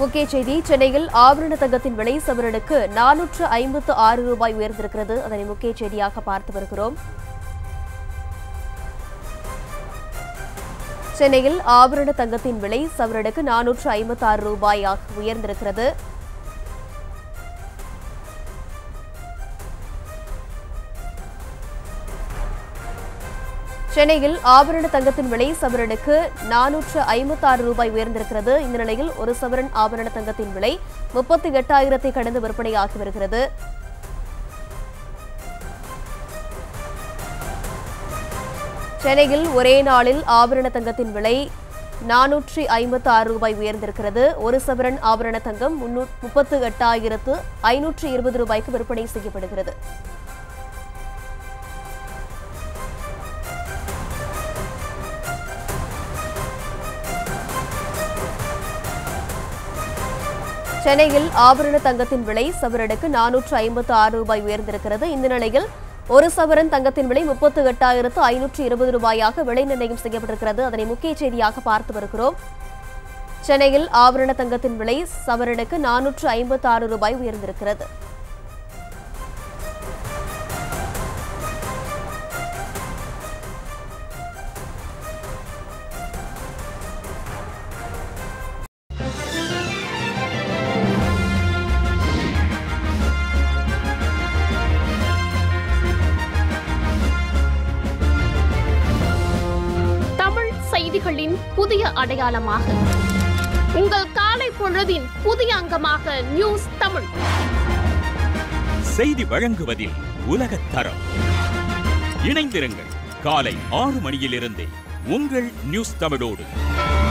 முக்கிய செய்தி சென்னையில் ஆபரண தங்கத்தின் விலை சவரனுக்கு நானூற்று ஐம்பத்து ஆறு ரூபாய் உயர்ந்திருக்கிறது அதனை முக்கிய செய்தியாக பார்த்து வருகிறோம் சென்னையில் ஆபரண தங்கத்தின் விலை சவரனுக்கு நானூற்று ஐம்பத்து ஆறு ரூபாயாக உயர்ந்திருக்கிறது சென்னையில் ஆபரண தங்கத்தின் விலை சவரனுக்கு நானூற்று ஐம்பத்தாறு ரூபாய் உயர்ந்திருக்கிறது இந்த நிலையில் ஒரு சவரன் ஆபரண தங்கத்தின் விலை முப்பத்தி எட்டாயிரத்தை கடந்து விற்பனையாகி வருகிறது சென்னையில் ஒரே நாளில் ஆபரண தங்கத்தின் விலை நானூற்றி ஐம்பத்து ஆறு ரூபாய் உயர்ந்திருக்கிறது ஒரு சவரன் ஆபரண தங்கம் முன்னூ- முப்பத்து எட்டாயிரத்து ஐநூற்று இருபது ரூபாய்க்கு விற்பனை செய்யப்படுகிறது சென்னையில் ஆபரண தங்கத்தின் விலை சவரனுக்கு நானூற்று ஐம்பத்து ஆறு ரூபாய் உயர்ந்திருக்கிறது இந்த நிலையில் ஒரு சவரன் தங்கத்தின் விலை முப்பத்து எட்டாயிரத்து ஐநூற்று இருபது ரூபாயாக விலை நிர்ணயம் செய்யப்பட்டிருக்கிறது அதனை முக்கிய செய்தியாக பார்த்து வருகிறோம் சென்னையில் ஆபரண தங்கத்தின் விலை சவரனுக்கு நானூற்று ஐம்பத்து ஆறு ரூபாய் உயர்ந்திருக்கிறது தமிழ் செய்திகளின் புதிய அடையாளமாக உங்கள் காலை பொழுதின் புதிய அங்கமாக நியூஸ் தமிழ் செய்தி வழங்குவதில் உலகத் தரம் இணைந்திருங்கள் காலை ஆறு மணியிலிருந்தே உங்கள் நியூஸ் தமிழோடு